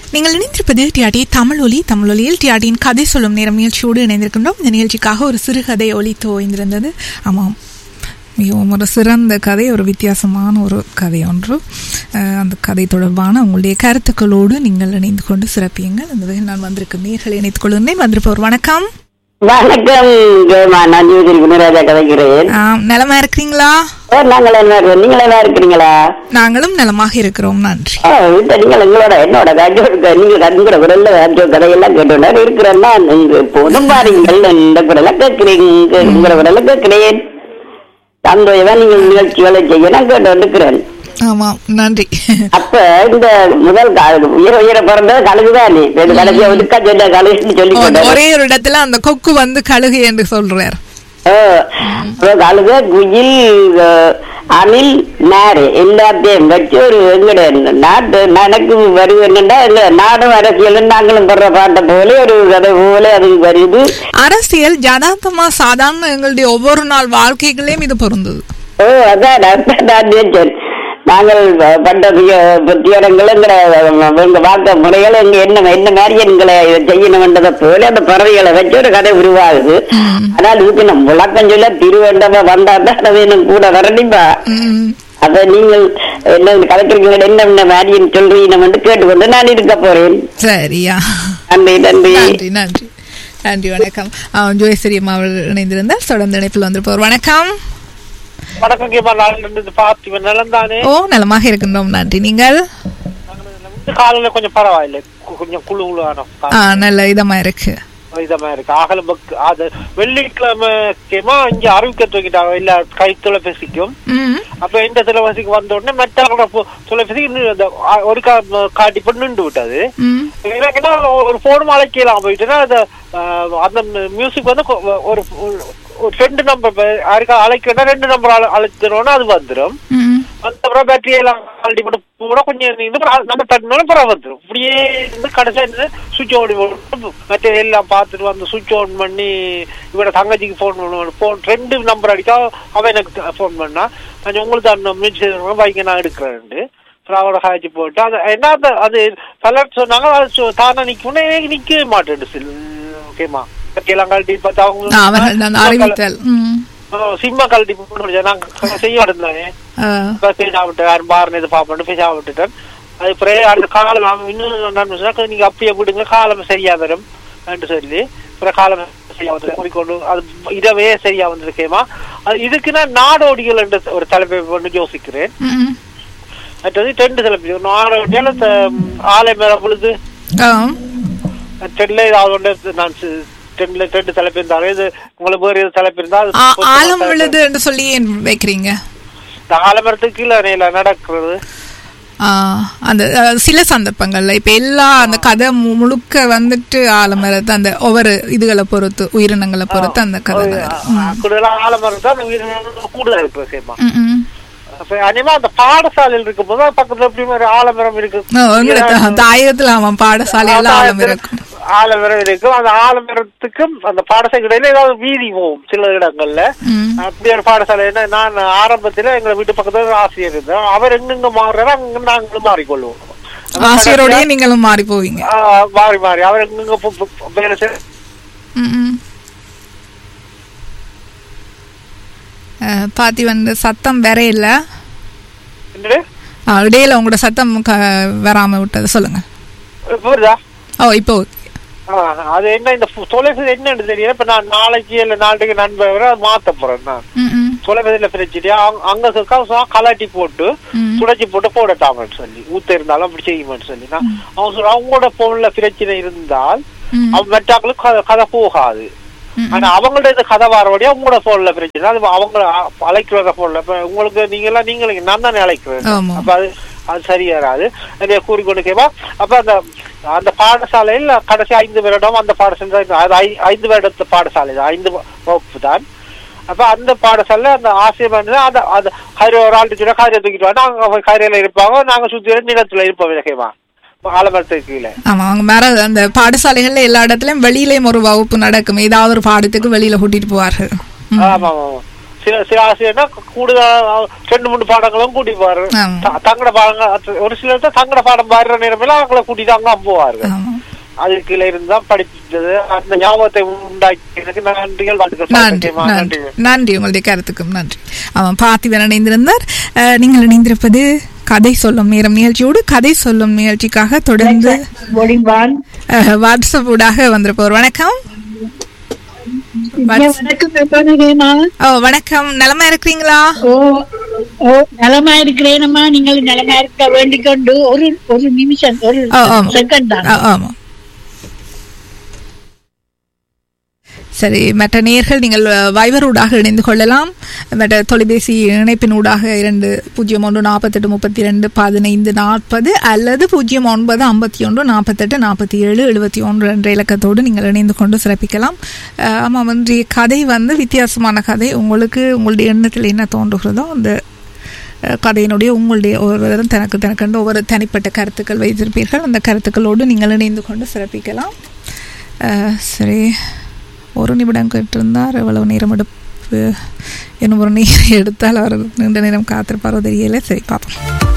நீங்கள் இணைந்திருப்பது டிஆர்டி தமிழ் ஒலி தமிழ் ஒலியில் டிஆர்டியின் கதை சொல்லும் நேரம் நிகழ்ச்சியோடு இணைந்திருக்கின்றோம் இந்த நிகழ்ச்சிக்காக ஒரு சிறுகதை ஒலி தோய்ந்திருந்தது ஆமாம் மிகவும் ஒரு சிறந்த கதை ஒரு வித்தியாசமான ஒரு கதை ஒன்று அஹ், அந்த கதை தொடர்பான உங்களுடைய கருத்துக்களோடு நீங்கள் இணைந்து கொண்டு சிறப்பியுங்கள் அந்த வகையில் நான் வந்திருக்கும் நேர்களை இணைத்துக் கொள்கிறேன் வந்திருப்பவர் வணக்கம் வணக்கம் ஜெயமா நான் ஜோதிரி குணராஜா கதைக்கிறேன் ஆம், நலமா இருக்கிறீங்களா ஓ, நாங்கள் என்ன இருக்கோம்? நீங்கள் என்ன இருக்கிறீங்களா நாங்களும் நலமாக இருக்கிறோம் நன்றி ஓ, இல்ல, நீங்கள் எங்களோட என்னோட கஜோ நீங்க உங்களோட குரல்ல கஜோ கதையெல்லாம் கேட்டு இருக்கிறேன்னா நீங்க போதும் பாருங்கள் இந்த குரலை கேட்கிறீங்க உங்களோட குரலை கேட்கிறேன் சந்தோஷமா நீங்கள் நிகழ்ச்சிகளை செய்ய நான் கேட்டு இருக்கிறேன் ஆமாம் நன்றி அப்ப இந்த முதல் கா- உயர உயர பிறந்தது கழுகுதானே இது கடைசியா ஒதுக்கா சொன்ன கழுகுன்னு சொல்லி ஒ- போட்டாரு. ஒரே ஒரு இடத்துல அந்த கொக்கு வந்து கழுகு என்று சொல்றார் ஓ, அப்புறம் கழுத குயில் அஹ், அணில் நாரு எல்லாத்தையும் வச்சு ஒரு எங்கட நாட்டு நடக்கு வருது என்னண்டா எங்க நாடும் அரசியலும் நாங்களும் படுற பாட்டை போல ஒரு கதை போல அது வருது அரசியல் யதார்த்தமா சாதாரண எங்களுடைய ஒவ்வொரு நாள் வாழ்க்கைகளையும் இது பொருந்தது ஓ அதான் நான் நான் நினைச்சேன். நாங்கள் பட்ட புத்தியோடங்கள் எங்களை எங்க வாக்க முறைகள் எங்க என்ன என்ன மாதிரி எங்களை இதை செய்யணும்ன்றதை போல அந்த பறவைகளை வச்சு ஒரு கதை உருவாகுது ஆனால் இதுக்கு நம்ம விளக்கம் சொல்ல திருவேண்டவ வந்தா தான் அதை இன்னும் கூட வரணிப்பா ம், அப்ப நீங்கள் என்ன கலெக்டர்கள் என்ன என்ன மாதிரின்னு சொல்றீங்க வந்து கேட்டுக்கொண்டு நான் இருக்க போறேன் சரியா நன்றி நன்றி நன்றி நன்றி நன்றி வணக்கம் ஆ, ஜோயஸ்ரீ அம்மா அவர்கள் இணைந்திருந்தார் தொடர்ந்து இணைப்பில் வந்திருப்பவர் வணக்கம் வணக்கம் கேப்பா நான் இருந்து பார்த்து நிலம் தானே ஓ நலமாக இருக்கின்றோம் நன்றி நீங்கள் காலையில கொஞ்சம் பரவாயில்லை கு- கொஞ்சம் குழு குழுவான ஆ நல்ல இதமா இருக்கு இதமா இருக்கு ஆகல பக் அது வெள்ளிக்கிழமை கேமா இங்க அறிவிக்க தூக்கிட்டாங்க இல்ல கை தொலைபேசிக்கும் ம் அப்ப இந்த தொலைபேசிக்கு வந்த உடனே மற்ற தொலைபேசி இன்னும் அந்த ஆ- ஒரு கா காட்டி போட்டு நின்று விட்டது ம் எனக்கு என்ன ஒரு போன் அழைக்கலாம் போயிட்டுன்னா அது ஆஹ், அந்த மியூசிக் வந்து கொ- ஒரு ஒரு- ஒரு ரெண்டு நம்பர் யாருக்கா அழைக்கணும்னா ரெண்டு நம்பர் அழைச்சிடணும்னா அது வந்துடும் ம் அதுக்கப்புறம் பேட்டரி எல்லாம் கழட்டி போட்டு கூட கொஞ்சம் இருந்து அப்புறம் நம்ம தட்டினோட அப்புறம் வந்துடும் இப்படியே இருந்து கடைசியா இருந்து சுவிட்ச் ஆன் போட்டு மற்ற எல்லாம் பார்த்துட்டு வந்து சுவிட்ச் ஆன் பண்ணி இவட தங்கச்சிக்கு ஃபோன் பண்ணுவேன் ஃபோன் ரெண்டு நம்பர் அடிக்கா அவன் எனக்கு ஃபோன் பண்ணா நான் உங்களுக்கு அந்த முயற்சி வைக்க நான் எடுக்கிறேன் அப்புறம் அவரோட காய்ச்சி போட்டு அது என்ன அந்த அது பலர் சொன்னாங்க அது சொ- தானா நிக்கணும்னா எனக்கு நிக்கவே மாட்டேன் ஓகேமா எல்லாம் கழட்டி பார்த்தா ஆ, அவர்கள் அந்த அறிவித்தல் ம் சிம்மா கழட்டி போட்டு நாங்க செய்ய இருந்தானே ஆ, பேச விட்டேன் யாரும் பாருன்னு இது பாப்பேன் பேச விட்டுட்டேன் அது பிறகு அடுத்த காலம் அவன் இன்னும் நான் சொன்னா நீங்க அப்படியே விடுங்க காலம் சரியா வரும் என்று சொல்லி அப்புறம் காலம் சரியா வந்து கூறிக்கொண்டு அது இரவே சரியா வந்திருக்கேமா அது இதுக்கு நான் நாடோடிகள் என்ற ஒரு தலைப்பை கொண்டு யோசிக்கிறேன் ம் மற்றது ரெண்டு தலைப்பு நாடோடியால் ஆலை மேல பொழுது ஆ டென்ல ஏதாவது ஒன்று நான் சி- டென்ல ரெண்டு தலைப்பு இருந்தாலும் இது உங்களுக்கு வேறு எது தலைப்பு இருந்தா அது ஆ- பொருத்தமா ஆழம் தலைப்பு. விழுது என்று சொல்லி ஏன் வைக்கிறீங்க இந்த ஆலமரத்துக்கு கீழே நேரா நடக்கிறது ஆ, அந்த அ, சில சந்தர்ப்பங்கள்ல இப்ப எல்லா அந்த கதை மு- முழுக்க வந்துட்டு ஆலமரத்து அந்த ஒவ்வொரு இதுகளை பொறுத்து உயிரினங்களை பொறுத்து அந்த கதை நகரும். ம். கூடுதலா ஆலமரம் தான் உயிரினங்கள் கூடுதலா இருக்கு விஷயமா ம், ம். அப்ப அனிமா அந்த பாடசாலையில் இருக்கும் போது பக்கத்துல எப்படி மாதிரி ஆலமரம் இருக்கு ஓ, உங்களுக்கு அந்த ஆயிரத்துல அவன் பாடசாலையில ஆழம் இருக்கும் ஆலமரம் இருக்கும் அந்த ஆலமரத்துக்கும் அந்த பாடசாலை இடையில ஏதாவது வீதி போகும் சில இடங்கள்ல ம். அப்படி ஒரு பாடசாலை என்ன நான் ஆரம்பத்துல எங்க வீட்டு பக்கத்துல ஒரு ஆசிரியர் இருந்தார் அவர் எங்கெங்க மாறுறாரோ அங்க நாங்களும் மாறிக்கொள்வோம் ஆசிரியரோடய நீங்களும் மாறி போவீங்க ஆ, மாறி மாறி அவர் எங்கெங்க பு- பு- வேலை செய்ய ம், ம். அ, பாத்தி வந்து சத்தம் வேற இல்ல என்னது? ஆ, இடையில உங்களோட சத்தம் க- வராம விட்டது சொல்லுங்க புரியுதா ஓ இப்போ okay. ஆ, அது என்ன இந்த பு- தொலைபேசி என்னன்னு தெரியல இப்ப நான் நாளைக்கு இல்ல நாளைக்கு நண்பர் மாத்த போறேன் நான் ம், ம். தொலைபேசியில பிரச்சனையா அங்க இருக்கா சொன்னா கலாட்டி போட்டு ம். துடைச்சி போட்டு போடட்டாமன்னு சொல்லி ஊத்த இருந்தாலும் அப்படி செய்யுமான்னு சொல்லி நான் அவங்க சொல்ற அவங்களோட போன்ல பிரச்சனை இருந்தால் ம். அவன் மெட்டாக்களுக்கு கதை- கதை போகாது ம், ஆனா அவங்கள்ட்ட இந்த கதை வரபடியா உங்களோட போன்ல பிரச்சனை அது அவங்க அ- அழைக்கிற போன்ல இப்ப உங்களுக்கு நீங்க எல்லாம் நீங்க நான் தானே அழைக்கிறேன் ஆமா. அப்ப அது அது சரியாராது நிறைய கூறிக்கொண்டு கேவா அப்ப அந்த அந்த பாடசாலையில் கடைசி ஐந்து வருடம் அந்த பாடசாலை தான் அது ஐ- ஐந்து வருடத்து பாடசாலை தான் ஐந்து வ- வகுப்பு தான் அப்ப அந்த பாடசாலை அந்த ஆசிரியர் வந்து அந்த அந்த கயிறு ஒரு ஆள் சொன்னா கயிறை தூக்கிட்டு வாங்க நாங்க போய் கயிறையில இருப்பாங்க நாங்க சுத்தி நிலத்துல இருப்போம் விலகைமா ஆலமரத்துக்கு கீழே ஆமா அவங்க மேல அந்த பாடசாலைகள்ல எல்லா இடத்துலயும் வெளியிலயும் ஒரு வகுப்பு நடக்கும் ஏதாவது ஒரு பாடத்துக்கு வெளியில கூட்டிட்டு போவார்கள் ம். ஆமா ஆமா ஆமா. சில சில ஆசிரியர்னா கூடுதல் ரெண்டு மூணு பாடங்களும் கூட்டிப்பாரு ஆமா. த- தங்கட பாடங்கள் ஒரு சிலர் தான் தங்கட பாடம் பாடுற நேரமெல்லாம் அவங்கள கூட்டிட்டு அங்க போவாரு ஆமா அதுக்கு இருந்து தான் படிச்சது அந்த ஞாபகத்தை உண்டாக்கியதுக்கு நன்றிகள் வாழ்த்துக்கள் நன்றி சத்தியமா நன்றி நன்றி நன்றி உங்களுடைய கருத்துக்கும் நன்றி அவன் பார்த்திபன் இணைந்திருந்தார் அஹ், நீங்கள் இணைந்திருப்பது கதை சொல்லும் நேரம் நிகழ்ச்சியோடு கதை சொல்லும் நிகழ்ச்சிக்காக தொடர்ந்து ஒளிவான் அஹ், வாட்ஸ்அப் ஊடாக வந்திருப்போர் வணக்கம் வாட்ஸ்- வணக்கம் எப்போதுமா ஓ வணக்கம் நலமா இருக்கிறீங்களா ஓ ஓ நலமா இருக்கிறேனம்மா நீங்கள் நலமா இருக்க வேண்டிக் கொண்டு ஒரு ஒரு நிமிஷம் ஒரு ஓ, ஆமா. செகண்ட் தான் ஆ, ஆமா சரி மற்ற நேர்கள் நீங்கள் அஹ், வைபர் ஊடாக இணைந்து கொள்ளலாம் மற்ற தொலைபேசி இணைப்பின் ஊடாக இரண்டு பூஜ்ஜியம் ஒன்று நாற்பத்தெட்டு முப்பத்தி ரெண்டு பதினைந்து நாற்பது அல்லது பூஜ்ஜியம் ஒன்பது ஐம்பத்தி ஒன்று நாற்பத்தெட்டு நாற்பத்தி ஏழு எழுபத்தி ஒன்று என்ற இலக்கத்தோடு நீங்கள் இணைந்து கொண்டு சிறப்பிக்கலாம் அஹ், ஆமாம் இன்றைய கதை வந்து வித்தியாசமான கதை உங்களுக்கு உங்களுடைய எண்ணத்தில் என்ன தோன்றுகிறதோ அந்த அஹ், கதையினுடைய உங்களுடைய ஒவ்வொருவரும் தனக்கு தனக்கென்று ஒவ்வொரு தனிப்பட்ட கருத்துக்கள் வைத்திருப்பீர்கள் அந்த கருத்துக்களோடு நீங்கள் இணைந்து கொண்டு சிறப்பிக்கலாம் அஹ், சரி ஒரு நிமிடம் கேட்டிருந்தார் எவ்வளவு நேரம் எடுப்பு இன்னும் ஒரு நேரம் எடுத்தால் அவர் நீண்ட நேரம் காத்திருப்பாரோ தெரியல சரி பார்ப்போம்